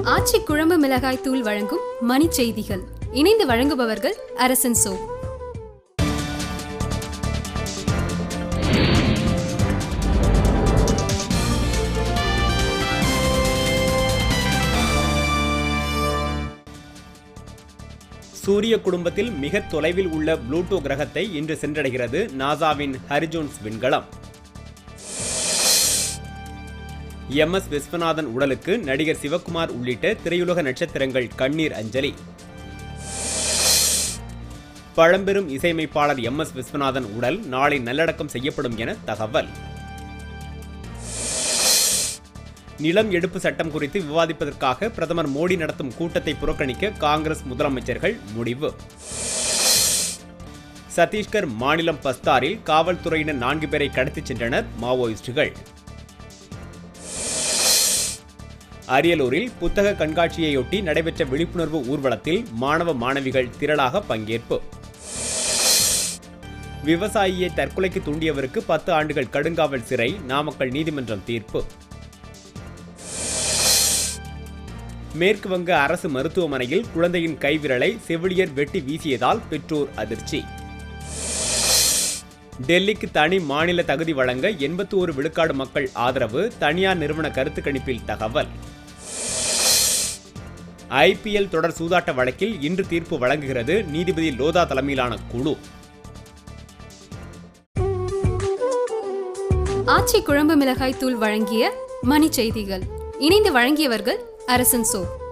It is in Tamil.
ஆச்சி குழம்பு மிளகாய் தூள் வழங்கும் மணி செய்திகள் இணைந்து வழங்குபவர்கள் அரசன் சோ சூரிய குடும்பத்தில் மிக தொலைவில் உள்ள புளூட்டோ கிரகத்தை இன்று சென்றடைகிறது நாசாவின் ஹரிஜோன்ஸ் விண்கலம் எம் எஸ் விஸ்வநாதன் உடலுக்கு நடிகர் சிவகுமார் உள்ளிட்ட திரையுலக நட்சத்திரங்கள் கண்ணீர் அஞ்சலி பழம்பெரும் இசையமைப்பாளர் எம் எஸ் விஸ்வநாதன் உடல் நாளை நல்லடக்கம் செய்யப்படும் என தகவல் நிலம் எடுப்பு சட்டம் குறித்து விவாதிப்பதற்காக பிரதமர் மோடி நடத்தும் கூட்டத்தை புறக்கணிக்க காங்கிரஸ் முதலமைச்சர்கள் முடிவு சத்தீஸ்கர் மாநிலம் பஸ்தாரில் காவல்துறையினர் நான்கு பேரை கடத்திச் சென்றனர் மாவோயிஸ்டுகள் அரியலூரில் புத்தக கண்காட்சியையொட்டி நடைபெற்ற விழிப்புணர்வு ஊர்வலத்தில் மாணவ மாணவிகள் திரளாக பங்கேற்பு விவசாயியை தற்கொலைக்கு தூண்டியவருக்கு பத்து ஆண்டுகள் கடுங்காவல் சிறை நாமக்கல் நீதிமன்றம் தீர்ப்பு மேற்கு வங்க அரசு மருத்துவமனையில் குழந்தையின் கைவிரலை செவிலியர் வெட்டி வீசியதால் பெற்றோர் அதிர்ச்சி டெல்லிக்கு தனி மாநில தகுதி வழங்க எண்பத்தி ஒரு விழுக்காடு மக்கள் ஆதரவு தனியார் நிறுவன கருத்து கணிப்பில் தகவல் ஐபிஎல் தொடர் சூதாட்ட வழக்கில் இன்று தீர்ப்பு வழங்குகிறது நீதிபதி லோதா தலைமையிலான குழு ஆச்சி குழம்பு மிளகாய் தூள் வழங்கிய மணி செய்திகள் இணைந்து வழங்கியவர்கள் அரசன் சோ